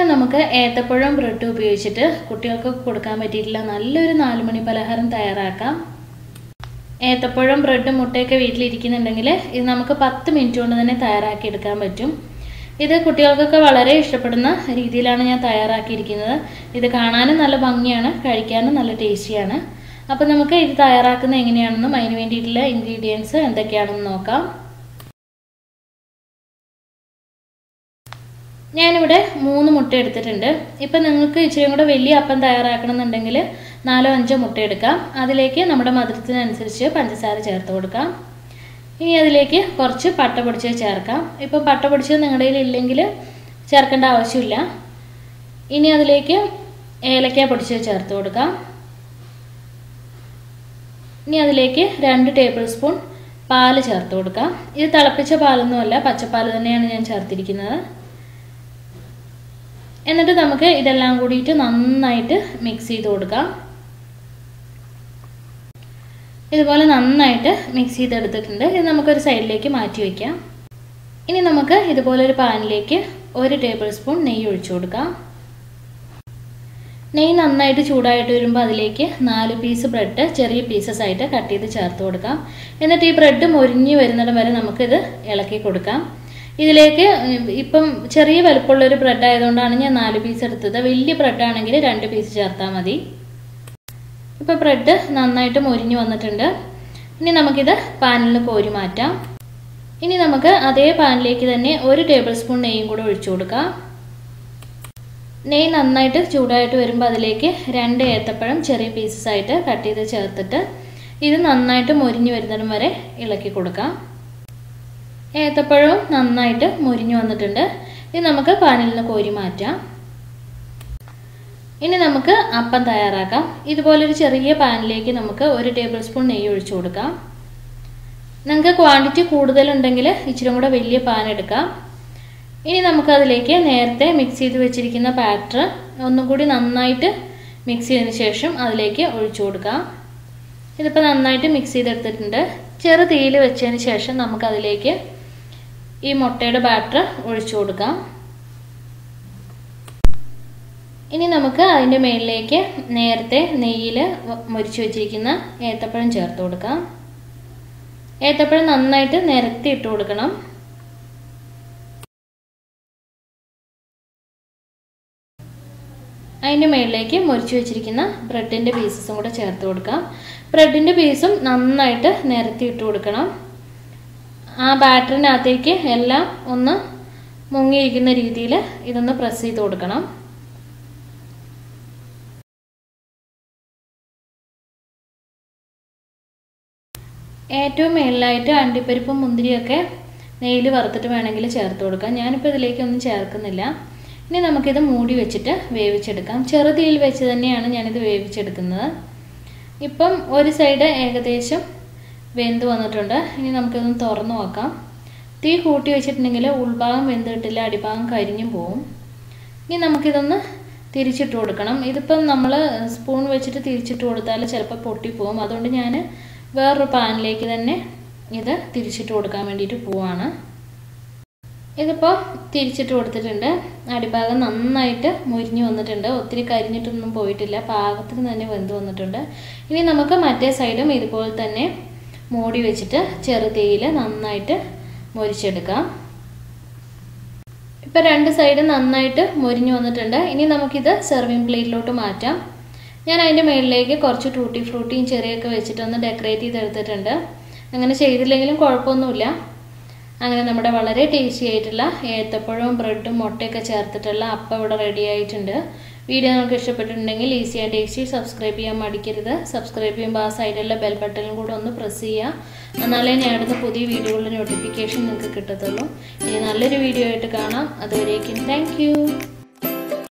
നമുക്ക് ഏത്തപ്പഴം ബ്രെഡ് ഉപയോഗിച്ചിട്ട് കുട്ടികൾക്ക് കൊടുക്കാൻ പറ്റിയിട്ടുള്ള നല്ലൊരു നാലുമണി പലഹാരം തയ്യാറാക്കാം ഏത്തപ്പഴം ബ്രെഡ് മുട്ടയൊക്കെ വീട്ടിലിരിക്കുന്നുണ്ടെങ്കിൽ ഇത് നമുക്ക് പത്ത് മിനിറ്റ് കൊണ്ട് തന്നെ തയ്യാറാക്കി എടുക്കാൻ പറ്റും ഇത് കുട്ടികൾക്കൊക്കെ വളരെ ഇഷ്ടപ്പെടുന്ന രീതിയിലാണ് ഞാൻ തയ്യാറാക്കിയിരിക്കുന്നത് ഇത് കാണാനും നല്ല ഭംഗിയാണ് കഴിക്കാനും നല്ല ടേസ്റ്റിയാണ് അപ്പോൾ നമുക്ക് ഇത് തയ്യാറാക്കുന്നത് എങ്ങനെയാണെന്നും അതിന് വേണ്ടിയിട്ടുള്ള ഇൻഗ്രീഡിയൻസ് എന്തൊക്കെയാണെന്ന് നോക്കാം ഞാനിവിടെ മൂന്ന് മുട്ട എടുത്തിട്ടുണ്ട് ഇപ്പം നിങ്ങൾക്ക് ഇച്ചിരി കൂടെ വലിയ അപ്പം തയ്യാറാക്കണമെന്നുണ്ടെങ്കിൽ നാലോ അഞ്ചോ മുട്ട എടുക്കാം അതിലേക്ക് നമ്മുടെ മധുരത്തിനനുസരിച്ച് പഞ്ചസാര ചേർത്ത് കൊടുക്കാം ഇനി അതിലേക്ക് കുറച്ച് പട്ട പൊടിച്ചത് ചേർക്കാം ഇപ്പം പട്ട പൊടിച്ചത് നിങ്ങളുടെ കയ്യിൽ ഇല്ലെങ്കിൽ ചേർക്കേണ്ട ആവശ്യമില്ല ഇനി അതിലേക്ക് ഏലക്ക പൊടിച്ചത് ചേർത്ത് കൊടുക്കാം ഇനി അതിലേക്ക് രണ്ട് ടേബിൾ സ്പൂൺ പാല് ചേർത്ത് കൊടുക്കാം ഇത് തിളപ്പിച്ച പാലൊന്നുമല്ല പച്ചപ്പാൽ തന്നെയാണ് ഞാൻ ചേർത്തിരിക്കുന്നത് എന്നിട്ട് നമുക്ക് ഇതെല്ലാം കൂടിയിട്ട് നന്നായിട്ട് മിക്സ് ചെയ്ത് കൊടുക്കാം ഇതുപോലെ നന്നായിട്ട് മിക്സ് ചെയ്തെടുത്തിട്ടുണ്ട് ഇത് നമുക്കൊരു സൈഡിലേക്ക് മാറ്റി വയ്ക്കാം ഇനി നമുക്ക് ഇതുപോലെ ഒരു പാനിലേക്ക് ഒരു ടേബിൾ സ്പൂൺ നെയ്യ് ഒഴിച്ചു കൊടുക്കാം നെയ്യ് നന്നായിട്ട് ചൂടായിട്ട് വരുമ്പോൾ അതിലേക്ക് നാല് പീസ് ബ്രെഡ് ചെറിയ പീസസ് ആയിട്ട് കട്ട് ചെയ്ത് ചേർത്ത് കൊടുക്കാം എന്നിട്ട് ഈ ബ്രെഡ് മൊരിഞ്ഞ് വരുന്നിടം വരെ നമുക്കിത് ഇളക്കി കൊടുക്കാം ഇതിലേക്ക് ഇപ്പം ചെറിയ വലുപ്പമുള്ളൊരു ബ്രെഡ് ആയതുകൊണ്ടാണ് ഞാൻ നാല് പീസ് എടുത്തത് വലിയ ബ്രെഡ് ആണെങ്കിൽ രണ്ട് പീസ് ചേർത്താൽ മതി ഇപ്പോൾ ബ്രെഡ് നന്നായിട്ട് മൊരിഞ്ഞ് വന്നിട്ടുണ്ട് ഇനി നമുക്കിത് പാനിൽ നിന്ന് കോരി മാറ്റാം ഇനി നമുക്ക് അതേ പാനിലേക്ക് തന്നെ ഒരു ടേബിൾ സ്പൂൺ നെയ്യും കൂടെ ഒഴിച്ചു കൊടുക്കാം നെയ്യ് നന്നായിട്ട് ചൂടായിട്ട് വരുമ്പോൾ അതിലേക്ക് രണ്ട് ഏത്തപ്പഴം ചെറിയ പീസസ് ആയിട്ട് കട്ട് ചെയ്ത് ചേർത്തിട്ട് ഇത് നന്നായിട്ട് മൊരിഞ്ഞ് വരുന്നിടം വരെ ഇളക്കി കൊടുക്കാം ഏത്തപ്പഴവും നന്നായിട്ട് മുരിഞ്ഞു വന്നിട്ടുണ്ട് ഇത് നമുക്ക് പാനിൽ നിന്ന് കോരി മാറ്റാം ഇനി നമുക്ക് അപ്പം തയ്യാറാക്കാം ഇതുപോലൊരു ചെറിയ പാനിലേക്ക് നമുക്ക് ഒരു ടേബിൾ സ്പൂൺ നെയ്യ് ഒഴിച്ചു കൊടുക്കാം നിങ്ങൾക്ക് ക്വാണ്ടിറ്റി കൂടുതലുണ്ടെങ്കിൽ ഇച്ചിരി കൂടെ വലിയ പാൻ എടുക്കാം ഇനി നമുക്കതിലേക്ക് നേരത്തെ മിക്സ് ചെയ്ത് വെച്ചിരിക്കുന്ന ബാറ്റർ ഒന്നും കൂടി നന്നായിട്ട് മിക്സ് ചെയ്തതിന് ശേഷം അതിലേക്ക് ഒഴിച്ചു കൊടുക്കാം ഇതിപ്പോൾ നന്നായിട്ട് മിക്സ് ചെയ്തെടുത്തിട്ടുണ്ട് ചെറു തീയിൽ വെച്ചതിന് ശേഷം നമുക്കതിലേക്ക് ഈ മുട്ടയുടെ ബാറ്റർ ഒഴിച്ചു കൊടുക്കാം ഇനി നമുക്ക് അതിൻ്റെ മേളിലേക്ക് നേരത്തെ നെയ്യിൽ മുരിച്ചു വെച്ചിരിക്കുന്ന ഏത്തപ്പഴം ചേർത്ത് കൊടുക്കാം ഏത്തപ്പഴം നന്നായിട്ട് നിരത്തി ഇട്ട് കൊടുക്കണം അതിൻ്റെ മുകളിലേക്ക് മുറിച്ച് വെച്ചിരിക്കുന്ന ബ്രെഡിൻ്റെ പീസസും കൂടെ ചേർത്ത് കൊടുക്കാം ബ്രെഡിൻ്റെ പീസും നന്നായിട്ട് നിരത്തി ഇട്ട് കൊടുക്കണം ആ ബാറ്ററിനകത്തേക്ക് എല്ലാം ഒന്ന് മുങ്ങിയിരിക്കുന്ന രീതിയിൽ ഇതൊന്ന് പ്രസ് ചെയ്ത് കൊടുക്കണം ഏറ്റവും മേളിലായിട്ട് അണ്ടിപ്പരിപ്പും മുന്തിരിയൊക്കെ നെയ്യിൽ വറുത്തിട്ട് വേണമെങ്കിൽ ചേർത്ത് കൊടുക്കാം ഞാനിപ്പോൾ ഇതിലേക്കൊന്നും ചേർക്കുന്നില്ല ഇനി നമുക്കിത് മൂടി വെച്ചിട്ട് വേവിച്ചെടുക്കാം ചെറുതീയിൽ വെച്ച് തന്നെയാണ് ഞാനിത് വേവിച്ചെടുക്കുന്നത് ഇപ്പം ഒരു സൈഡ് ഏകദേശം വെന്ത് വന്നിട്ടുണ്ട് ഇനി നമുക്കിതൊന്ന് തുറന്നു നോക്കാം തീ കൂട്ടി വെച്ചിട്ടുണ്ടെങ്കിൽ ഉൾഭാഗം വെന്ത് കിട്ടില്ല അടിഭാഗം കരിഞ്ഞും പോവും ഇനി നമുക്കിതൊന്ന് തിരിച്ചിട്ട് കൊടുക്കണം ഇതിപ്പം നമ്മൾ സ്പൂൺ വെച്ചിട്ട് തിരിച്ചിട്ട് കൊടുത്താൽ ചിലപ്പോൾ പൊട്ടിപ്പോവും അതുകൊണ്ട് ഞാൻ വേറൊരു പാനിലേക്ക് തന്നെ ഇത് തിരിച്ചിട്ട് കൊടുക്കാൻ വേണ്ടിയിട്ട് പോവാണ് ഇതിപ്പോൾ തിരിച്ചിട്ട് കൊടുത്തിട്ടുണ്ട് അടിഭാഗം നന്നായിട്ട് മുരിഞ്ഞു വന്നിട്ടുണ്ട് ഒത്തിരി കരിഞ്ഞിട്ടൊന്നും പോയിട്ടില്ല പാകത്തിന് തന്നെ വെന്ത് വന്നിട്ടുണ്ട് ഇനി നമുക്ക് മറ്റേ സൈഡും ഇതുപോലെ തന്നെ മൂടി വെച്ചിട്ട് ചെറുതീയിൽ നന്നായിട്ട് മൊരിച്ചെടുക്കാം ഇപ്പം രണ്ട് സൈഡും നന്നായിട്ട് മൊരിഞ്ഞു വന്നിട്ടുണ്ട് ഇനി നമുക്കിത് സെർവിങ് പ്ലേറ്റിലോട്ട് മാറ്റാം ഞാൻ അതിൻ്റെ മുകളിലേക്ക് കുറച്ച് ടൂട്ടി ഫ്രൂട്ടിയും ചെറിയൊക്കെ വെച്ചിട്ടൊന്ന് ഡെക്കറേറ്റ് ചെയ്തെടുത്തിട്ടുണ്ട് അങ്ങനെ ചെയ്തില്ലെങ്കിലും കുഴപ്പമൊന്നുമില്ല അങ്ങനെ നമ്മുടെ വളരെ ടേസ്റ്റി ആയിട്ടുള്ള ഏത്തപ്പഴവും ബ്രെഡും മുട്ടയൊക്കെ ചേർത്തിട്ടുള്ള അപ്പം ഇവിടെ റെഡി ആയിട്ടുണ്ട് വീഡിയോ നിങ്ങൾക്ക് ഇഷ്ടപ്പെട്ടിട്ടുണ്ടെങ്കിൽ ഈസി ആൻഡ് ടേസ്റ്റി സബ്സ്ക്രൈബ് ചെയ്യാൻ മടിക്കരുത് സബ്സ്ക്രൈബ് ചെയ്യുമ്പോൾ ആ സൈഡിലുള്ള ബെൽ ബട്ടണും കൂടെ ഒന്ന് പ്രസ് ചെയ്യുക എന്നാലേ ഞാൻ അടുത്ത പുതിയ വീഡിയോകളുടെ നോട്ടിഫിക്കേഷൻ നിങ്ങൾക്ക് കിട്ടത്തുള്ളൂ ഇനി നല്ലൊരു വീഡിയോ ആയിട്ട് കാണാം അതുവരേക്കും താങ്ക്